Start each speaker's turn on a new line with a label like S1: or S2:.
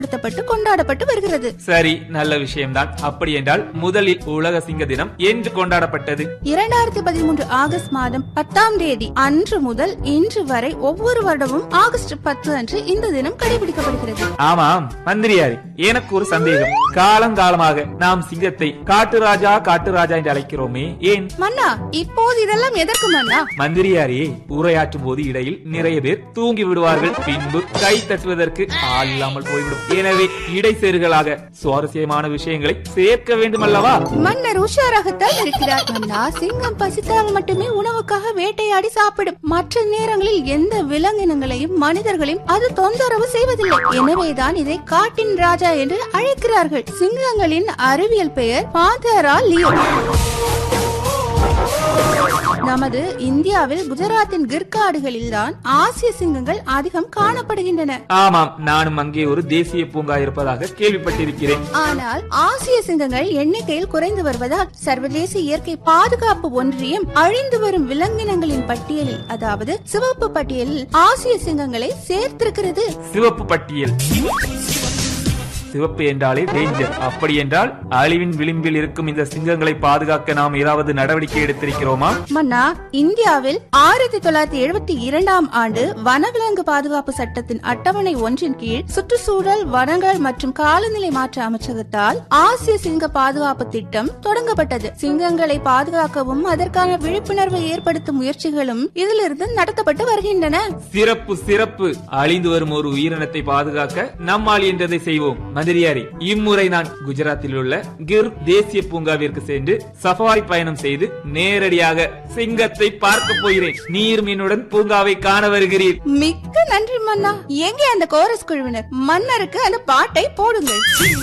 S1: நடத்தப்பட்டு கொண்டாடப்பட்டு வருகிறது
S2: சரி நல்ல விஷயம்தான் அப்படி என்றால் முதலில் உலக சிங்க தினம் என்று கொண்டாடப்பட்டது
S1: இரண்டாயிரத்தி பதிமூன்று ஆகஸ்ட் மாதம் பத்தாம் தேதி அன்று முதல் இன்று வரை ஒவ்வொரு வருடமும் ஆகஸ்ட் பத்து அன்று இந்த தினம் கடைபிடிக்கப்படுகிறது
S2: ஆமாம் மந்திரியாரி எனக்கு ஒரு சந்தேகம் காலங்காலமாக நாம் சிங்கத்தை காட்டு ராஜா காட்டு ராஜா என்று அழைக்கிறோமே ஏன்
S1: மன்னா இப்போது இதெல்லாம் எதற்கு மன்னா
S2: மந்திரியாரே உரையாற்றும் போது இடையில் நிறைய பேர் தூங்கி விடுவார்கள் பின்பு கை தட்டுவதற்கு ஆள் இல்லாமல் போய்விடும் எனவே இடைசேறுகளாக சுவாரஸ்யமான விஷயங்களை சேர்க்க வேண்டும் அல்லவா
S1: மன்னர் உஷாராகத்தான் இருக்கிறார் மன்னா சிங்கம் பசித்தால் மட்டுமே உணவுக்காக வேட்டையாடி சாப்பிடும் மற்ற நேரங்களில் எந்த விலங்கினங்களையும் மனிதர்களையும் அது தொந்தரவு செய்வதில்லை எனவேதான் இதை காட்டின் ராஜா என்று அழைக்கிறார்கள் சிங்கங்களின் அறிவியல் பெயர் பாதரா லியோ நமது இந்தியாவில் குஜராத்தின் கிர்காடுகளில் தான் ஆசிய சிங்கங்கள் அதிகம் காணப்படுகின்றன
S2: ஆமாம் நானும் அங்கே ஒரு தேசிய பூங்கா இருப்பதாக கேள்விப்பட்டிருக்கிறேன்
S1: ஆனால் ஆசிய சிங்கங்கள் எண்ணிக்கையில் குறைந்து வருவதால் சர்வதேச இயற்கை பாதுகாப்பு ஒன்றியம் அழிந்து வரும் விலங்கினங்களின் பட்டியலில் அதாவது சிவப்பு பட்டியலில் ஆசிய சிங்கங்களை சேர்த்திருக்கிறது
S2: சிவப்பு பட்டியல் சிவப்பு என்றாலே டேஞ்சர் அப்படி என்றால் அழிவின் விளிம்பில் இருக்கும் இந்த சிங்கங்களை பாதுகாக்க நாம் ஏதாவது நடவடிக்கை எடுத்திருக்கிறோமா
S1: மன்னா இந்தியாவில் ஆயிரத்தி தொள்ளாயிரத்தி எழுபத்தி இரண்டாம் ஆண்டு வனவிலங்கு பாதுகாப்பு சட்டத்தின் அட்டவணை ஒன்றின் கீழ் சுற்றுச்சூழல் வனங்கள் மற்றும் காலநிலை மாற்ற அமைச்சகத்தால் ஆசிய சிங்க பாதுகாப்பு திட்டம் தொடங்கப்பட்டது சிங்கங்களை பாதுகாக்கவும் அதற்கான விழிப்புணர்வை ஏற்படுத்தும் முயற்சிகளும் இதிலிருந்து நடத்தப்பட்டு வருகின்றன
S2: சிறப்பு சிறப்பு அழிந்து வரும் ஒரு உயிரினத்தை பாதுகாக்க நம்மால் என்றதை செய்வோம் மந்திரியாரி இம்முறை நான் குஜராத்தில் உள்ள கிர் தேசிய பூங்காவிற்கு சென்று சஃபாரி பயணம் செய்து நேரடியாக சிங்கத்தை பார்க்க போகிறேன் நீர் மீனுடன் பூங்காவை காண வருகிறீர்
S1: மிக்க நன்றி மன்னா எங்கே அந்த கோரஸ் குழுவினர் மன்னருக்கு அந்த பாட்டை போடுங்கள்